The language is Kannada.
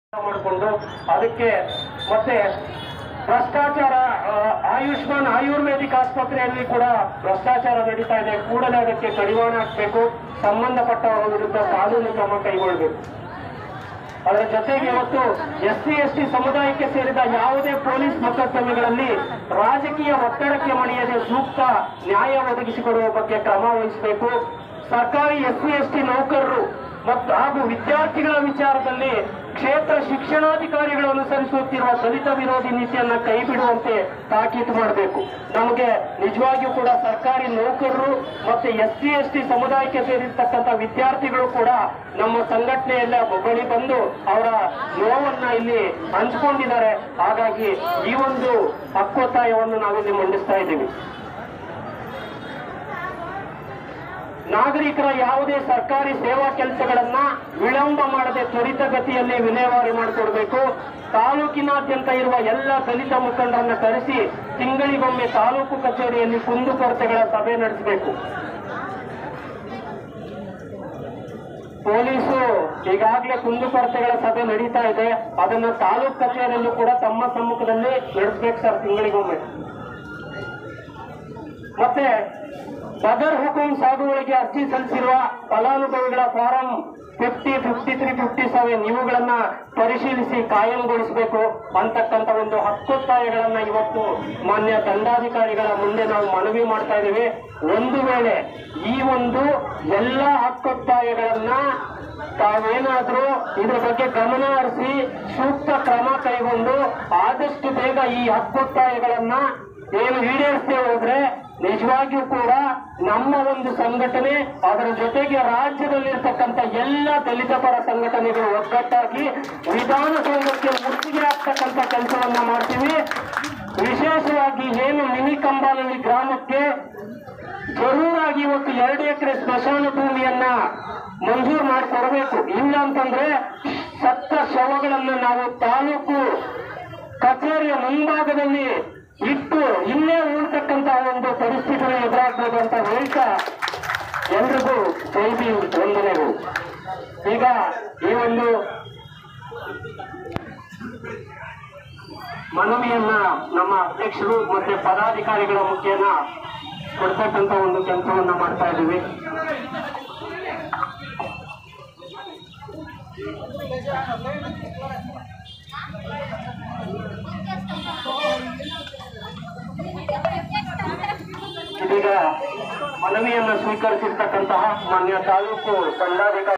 ಮಾಡಿಕೊಂಡು ಅದಕ್ಕೆ ಮತ್ತೆ ಭ್ರಷ್ಟಾಚಾರ ಆ, ಆಯುಷ್ಮಾನ್ ಆಯುರ್ವೇದಿಕ್ ಆಸ್ಪತ್ರೆಯಲ್ಲಿ ಕೂಡ ಭ್ರಷ್ಟಾಚಾರ ನಡೀತಾ ಇದೆ ಕೂಡಲೇ ಅದಕ್ಕೆ ಕಡಿವಾಣ ಹಾಕಬೇಕು ಸಂಬಂಧಪಟ್ಟವರ ವಿರುದ್ಧ ಕಾನೂನು ಕ್ರಮ ಕೈಗೊಳ್ಳಬೇಕು ಅದರ ಜೊತೆಗೆ ಇವತ್ತು ಎಸ್ ಸಿ ಎಸ್ ಟಿ ಸಮುದಾಯಕ್ಕೆ ಸೇರಿದ ಯಾವುದೇ ಪೊಲೀಸ್ ಮೊಕದ್ದಮೆಗಳಲ್ಲಿ ರಾಜಕೀಯ ಒತ್ತಡಕ್ಕೆ ಮಣಿಯದೆ ಸೂಕ್ತ ನ್ಯಾಯ ಒದಗಿಸಿಕೊಡುವ ಬಗ್ಗೆ ಕ್ರಮ ವಹಿಸಬೇಕು ಸರ್ಕಾರಿ ಎಸ್ ಸಿ ಎಸ್ ಟಿ ನೌಕರರು ಮತ್ತು ಹಾಗೂ ವಿದ್ಯಾರ್ಥಿಗಳ ವಿಚಾರದಲ್ಲಿ ಕ್ಷೇತ್ರ ಶಿಕ್ಷಣಾಧಿಕಾರಿಗಳು ಅನುಸರಿಸುತ್ತಿರುವ ದಲಿತ ವಿರೋಧಿ ನೀತಿಯನ್ನ ಕೈ ಬಿಡುವಂತೆ ತಾಕೀತು ಮಾಡಬೇಕು ನಮಗೆ ನಿಜವಾಗಿಯೂ ಕೂಡ ಸರ್ಕಾರಿ ನೌಕರರು ಮತ್ತೆ ಎಸ್ ಸಿ ಎಸ್ ಟಿ ಸಮುದಾಯಕ್ಕೆ ಸೇರಿರ್ತಕ್ಕಂಥ ವಿದ್ಯಾರ್ಥಿಗಳು ಕೂಡ ನಮ್ಮ ಸಂಘಟನೆಯಲ್ಲ ಬಳಿ ಬಂದು ಅವರ ನೋವನ್ನ ಇಲ್ಲಿ ಹಂಚಿಕೊಂಡಿದ್ದಾರೆ ಹಾಗಾಗಿ ಈ ಒಂದು ಹಕ್ಕೊತ್ತಾಯವನ್ನು ನಾವಿಲ್ಲಿ ಮಂಡಿಸ್ತಾ ಇದ್ದೀವಿ ನಾಗರಿಕರ ಯಾವುದೇ ಸರ್ಕಾರಿ ಸೇವಾ ಕೆಲಸಗಳನ್ನ ವಿಳಂಬ ಮಾಡದೆ ತ್ವರಿತಗತಿಯಲ್ಲಿ ವಿಲೇವಾರಿ ಮಾಡಿಕೊಡ್ಬೇಕು ತಾಲೂಕಿನಾದ್ಯಂತ ಇರುವ ಎಲ್ಲ ದಲಿತ ಮುಖಂಡರನ್ನ ಕರೆಸಿ ತಿಂಗಳಿಗೊಮ್ಮೆ ತಾಲೂಕು ಕಚೇರಿಯಲ್ಲಿ ಕುಂದುಕೊರತೆಗಳ ಸಭೆ ನಡೆಸಬೇಕು ಪೊಲೀಸು ಈಗಾಗಲೇ ಕುಂದುಕೊರತೆಗಳ ಸಭೆ ನಡೀತಾ ಇದೆ ಅದನ್ನು ತಾಲೂಕು ಕಚೇರಿಯಲ್ಲೂ ಕೂಡ ತಮ್ಮ ಸಮ್ಮುಖದಲ್ಲಿ ನಡೆಸಬೇಕು ಸರ್ ತಿಂಗಳಿಗೊಮ್ಮೆ ಮತ್ತೆ ಬದರ್ ಹುಕುಂ ಸಾಗುವಳಿಗೆ ಅರ್ಜಿ ಸಲ್ಲಿಸಿರುವ ಫಲಾನುಭವಿಗಳ form fifty fifty three fifty seven ಇವುಗಳನ್ನ ಪರಿಶೀಲಿಸಿ ಕಾಯಂಗೊಳಿಸಬೇಕು ಅಂತಕ್ಕಂಥ ಒಂದು ಹಕ್ಕೊತ್ತಾಯಗಳನ್ನ ಇವತ್ತು ಮಾನ್ಯ ದಂಡಾಧಿಕಾರಿಗಳ ಮುಂದೆ ನಾವು ಮನವಿ ಮಾಡ್ತಾ ಇದ್ದೀವಿ ಒಂದು ವೇಳೆ ಈ ಒಂದು ಎಲ್ಲ ಹಕ್ಕೊತ್ತಾಯಗಳನ್ನ ತಾವೇನಾದ್ರೂ ಇದ್ರ ಬಗ್ಗೆ ಗಮನ ಹರಿಸಿ ಸೂಕ್ತ ಕ್ರಮ ಕೈಗೊಂಡು ಆದಷ್ಟು ಬೇಗ ಈ ಹಕ್ಕೊತ್ತಾಯಗಳನ್ನ ಏನು ಈಡೇರಿಸದೆ ಹೋದ್ರೆ ನಿಜವಾಗಿಯೂ ಕೂಡ ನಮ್ಮ ಒಂದು ಸಂಘಟನೆ ಅದರ ಜೊತೆಗೆ ರಾಜ್ಯದಲ್ಲಿರ್ತಕ್ಕಂಥ ಎಲ್ಲ ದಲಿತ ಪರ ಸಂಘಟನೆಗಳು ಒಗ್ಗಟ್ಟಾಗಿ ವಿಧಾನಸೌಧಕ್ಕೆ ಮುತ್ತಿಗೆ ಹಾಕ್ತಕ್ಕಂಥ ಕೆಲಸವನ್ನ ಮಾಡ್ತೀವಿ ವಿಶೇಷವಾಗಿ ಏನು ಮಿನಿ ಕಂಬಾಲಲ್ಲಿ ಗ್ರಾಮಕ್ಕೆ ಜರೂರಾಗಿ ಇವತ್ತು ಎರಡು ಎಕರೆ ಸ್ಮಶಾನ ಭೂಮಿಯನ್ನ ಮಂಜೂರು ಮಾಡಿ ಕೊಡಬೇಕು ಇಲ್ಲ ಅಂತಂದ್ರೆ ಸತ್ತ ಶವಗಳನ್ನ ನಾವು ತಾಲೂಕು ಕಚೇರಿಯ ಮುಂಭಾಗದಲ್ಲಿ ಇಟ್ಟು ಇಲ್ಲೇ ಉಳ್ತಕ್ಕಂತ ಒಂದು ಪರಿಸ್ಥಿತಿನ ಎದುರಾಗ್ಬೋದು ಅಂತ ಹೇಳ್ತಾ ಎಲ್ರಿಗೂ ಜೈ ಭೀಮ್ ವಂದನೆಗಳು ಈಗ ಈ ಒಂದು ಮನವಿಯನ್ನ ನಮ್ಮ ಅಧ್ಯಕ್ಷರು ಮತ್ತೆ ಪದಾಧಿಕಾರಿಗಳ ಮುಖೇನ ಕೊಡ್ತಕ್ಕಂತ ಒಂದು ಕೆಲಸವನ್ನ ಮಾಡ್ತಾ ಇದ್ದೀವಿ ಇದೀಗ ಮನವಿಯನ್ನ ಸ್ವೀಕರಿಸಿರ್ತಕ್ಕಂತಹ ಮಾನ್ಯ ತಾಲೂಕು ದಂಡಾಧಿಕಾರಿ